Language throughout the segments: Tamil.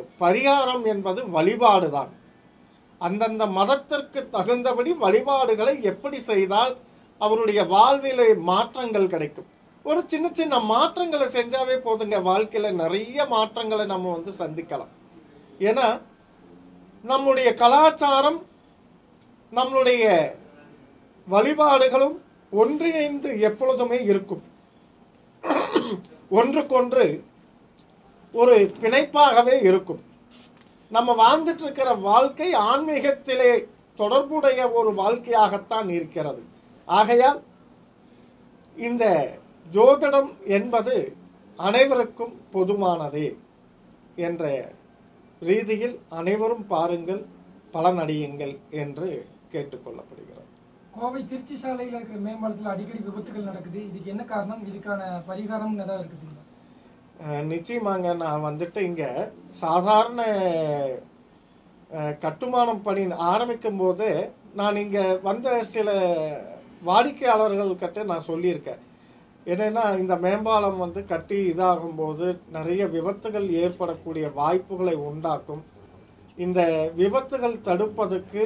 பரிகாரம் என்பது வழிபாடு தான் அந்தந்த மதத்திற்கு தகுந்தபடி வழிபாடுகளை எப்படி செய்தால் அவருடைய வாழ்விலே மாற்றங்கள் கிடைக்கும் ஒரு சின்ன சின்ன மாற்றங்களை செஞ்சாவே போதுங்க வாழ்க்கையில நிறைய மாற்றங்களை நம்ம வந்து சந்திக்கலாம் ஏன்னா நம்முடைய கலாச்சாரம் நம்மளுடைய வழிபாடுகளும் ஒன்றிணைந்து எப்பொழுதுமே இருக்கும் ஒன்றுக்கொன்று ஒரு பிணைப்பாகவே இருக்கும் நம்ம வாழ்ந்துட்டு இருக்கிற வாழ்க்கை ஆன்மீகத்திலே தொடர்புடைய ஒரு வாழ்க்கையாகத்தான் இருக்கிறது ஆகையால் இந்த ஜோதிடம் என்பது அனைவருக்கும் பொதுவானதே என்ற ரீதியில் அனைவரும் பாருங்கள் பலனடையுங்கள் என்று கேட்டுக்கொள்ளப்படுகிறது கோவை திருச்சி சாலையில் இருக்கிற மேம்பாலத்தில் அடிக்கடி விபத்துகள் நடக்குது இதுக்கு என்ன காரணம் இதுக்கான பரிகாரம் ஏதாவது இருக்குதுங்களா அஹ் நிச்சயமாங்க நான் வந்துட்டு இங்கே சாதாரண அஹ், கட்டுமானம் பணி ஆரம்பிக்கும் போது நான் இங்கே வந்த சில வாடிக்கையாளர்கள்கிட்ட நான் சொல்லியிருக்கேன் என்னென்னா இந்த மேம்பாலம் வந்து கட்டி இதாகும் போது நிறைய விபத்துகள் ஏற்படக்கூடிய வாய்ப்புகளை உண்டாக்கும் இந்த விபத்துகள் தடுப்பதற்கு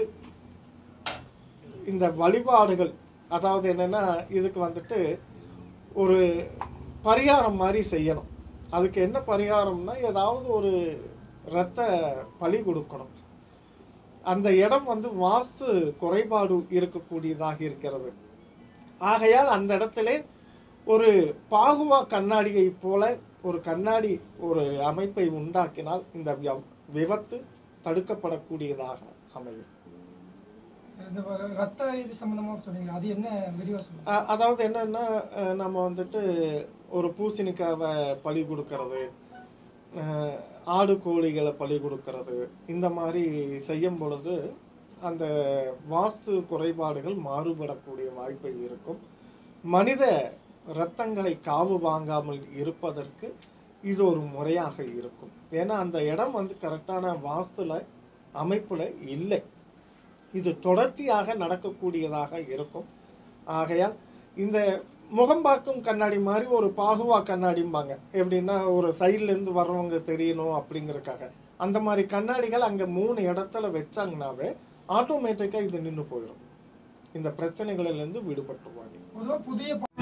இந்த வழிபாடுகள் அதாவது என்னென்னா இதுக்கு வந்துட்டு ஒரு பரிகாரம் மாதிரி செய்யணும் அதுக்கு என்ன பரிகாரம்னா ஏதாவது ஒரு இரத்த பலி கொடுக்கணும் அந்த இடம் வந்து வாஸ்து குறைபாடு இருக்கக்கூடியதாக இருக்கிறது ஆகையால் அந்த இடத்திலே ஒரு பாகுவா கண்ணாடியை போல ஒரு கண்ணாடி ஒரு அமைப்பை உண்டாக்கினால் இந்த விய- விபத்து தடுக்கப்படக்கூடியதாக அமையும் இந்த வ- ரத்த இது சம்பந்தமா சொன்னீங்க அது என்ன விரிவா சொல்லுங்க அ- அதாவது என்னன்னா அஹ், நம்ம வந்துட்டு ஒரு பூசணிக்காவை பலி கொடுக்கறது அஹ், ஆடு கோழிகளை பலி கொடுக்கறது இந்த மாதிரி செய்யும் பொழுது அந்த வாஸ்து குறைபாடுகள் மாறுபடக்கூடிய வாய்ப்பு இருக்கும் மனித இரத்தங்களை காவு வாங்காமல் இருப்பதற்கு இது ஒரு முறையாக இருக்கும் ஏன்னா அந்த இடம் வந்து கரெக்டான வாஸ்துல அமைப்புல இல்லை இது தொடர்ச்சியாக நடக்கக்கூடியதாக இருக்கும் ஆகையால் இந்த முகம் பார்க்கும் கண்ணாடி மாதிரி ஒரு பாகுவா கண்ணாடிம்பாங்க எப்படின்னா ஒரு சைட்ல இருந்து வர்றவங்க தெரியணும் அப்படிங்கறதுக்காக அந்த மாதிரி கண்ணாடிகள் அங்க மூணு இடத்துல வச்சாங்கனாவே ஆட்டோமேட்டிக்கா இது நின்று போயிடும் இந்த பிரச்சனைகளிலிருந்து விடுபட்டுருவாங்க பொதுவா புதிய